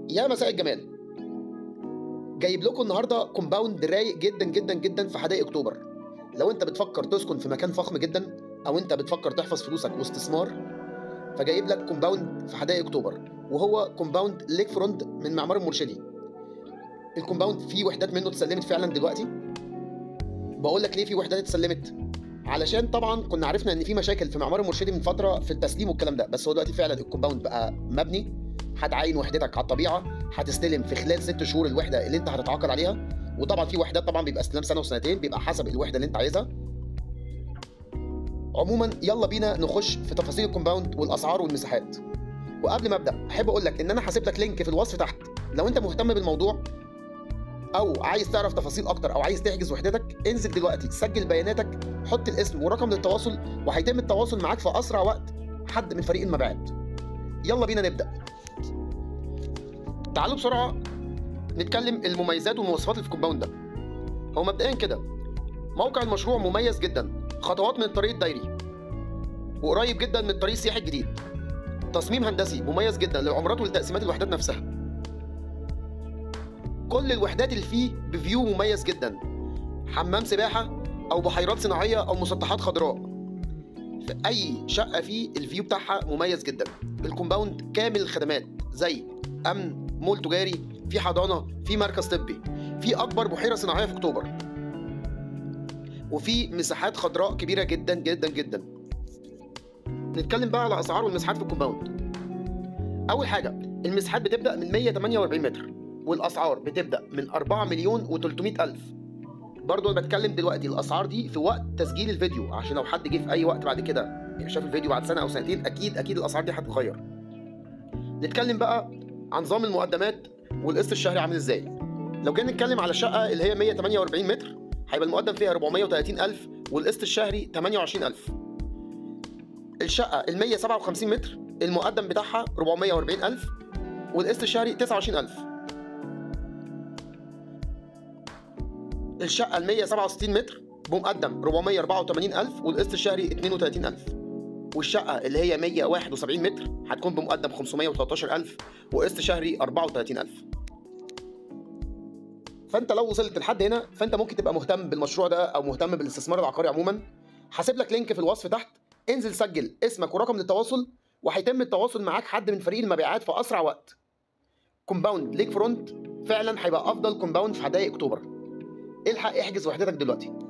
يا مساء الجمال جايب لكم النهارده كومباوند رايق جدا جدا جدا في حدائق اكتوبر لو انت بتفكر تسكن في مكان فخم جدا او انت بتفكر تحفظ فلوسك واستثمار فجايب لك كومباوند في حدائق اكتوبر وهو كومباوند ليك فرونت من معمار المرشدي الكومباوند فيه وحدات منه اتسلمت فعلا دلوقتي بقول لك ليه في وحدات اتسلمت علشان طبعا كنا عرفنا ان في مشاكل في معمار المرشدي من فتره في التسليم والكلام ده بس هو دلوقتي فعلا الكومباوند بقى مبني هتعين وحدتك على الطبيعه هتستلم في خلال ست شهور الوحده اللي انت هتتعاقد عليها وطبعا في وحدات طبعا بيبقى استلام سنه وسنتين بيبقى حسب الوحده اللي انت عايزها عموما يلا بينا نخش في تفاصيل الكومباوند والاسعار والمساحات وقبل ما ابدا احب اقول لك ان انا هسيب لك لينك في الوصف تحت لو انت مهتم بالموضوع او عايز تعرف تفاصيل اكتر او عايز تحجز وحدتك انزل دلوقتي سجل بياناتك حط الاسم ورقم للتواصل وهيتم التواصل معاك في اسرع وقت حد من فريق المبيعات يلا بينا نبدا تعالوا بسرعه نتكلم المميزات والمواصفات اللي في الكومباوند ده هو مبدئيا كده موقع المشروع مميز جدا خطوات من الطريق الدايري وقريب جدا من الطريق السياحي الجديد تصميم هندسي مميز جدا للعمارات ولتقسيمات الوحدات نفسها كل الوحدات اللي فيه بفيو مميز جدا حمام سباحة أو بحيرات صناعية أو مسطحات خضراء في أي شقة فيه الفيو بتاعها مميز جدا الكومباوند كامل الخدمات زي أمن مول تجاري في حضانة في مركز طبي في أكبر بحيرة صناعية في أكتوبر وفي مساحات خضراء كبيرة جدا جدا جدا نتكلم بقى على أسعار والمساحات في الكومباوند أول حاجة المساحات بتبدأ من 148 متر والاسعار بتبدا من 4 مليون و300 الف برضه انا بتكلم دلوقتي الاسعار دي في وقت تسجيل الفيديو عشان لو حد جه في اي وقت بعد كده يعني شاف الفيديو بعد سنه او سنتين اكيد اكيد الاسعار دي هتتغير نتكلم بقى عن نظام المقدمات والقسط الشهري عامل ازاي لو جينا نتكلم على الشقه اللي هي 148 متر هيبقى المقدم فيها 430 الف والقسط الشهري 28 الف الشقه ال 157 متر المقدم بتاعها 440 الف والقسط الشهري 29 الف الشقة ال 167 متر بمقدم 484000 والقسط الشهري 32000 والشقة اللي هي 171 متر هتكون بمقدم 513000 وقسط شهري 34000 فانت لو وصلت لحد هنا فانت ممكن تبقى مهتم بالمشروع ده او مهتم بالاستثمار العقاري عموما هسيب لك لينك في الوصف تحت انزل سجل اسمك ورقم للتواصل وهيتم التواصل معاك حد من فريق المبيعات في اسرع وقت كومباوند ليك فرونت فعلا هيبقى افضل كومباوند في حدائق اكتوبر الحق احجز وحدتك دلوقتي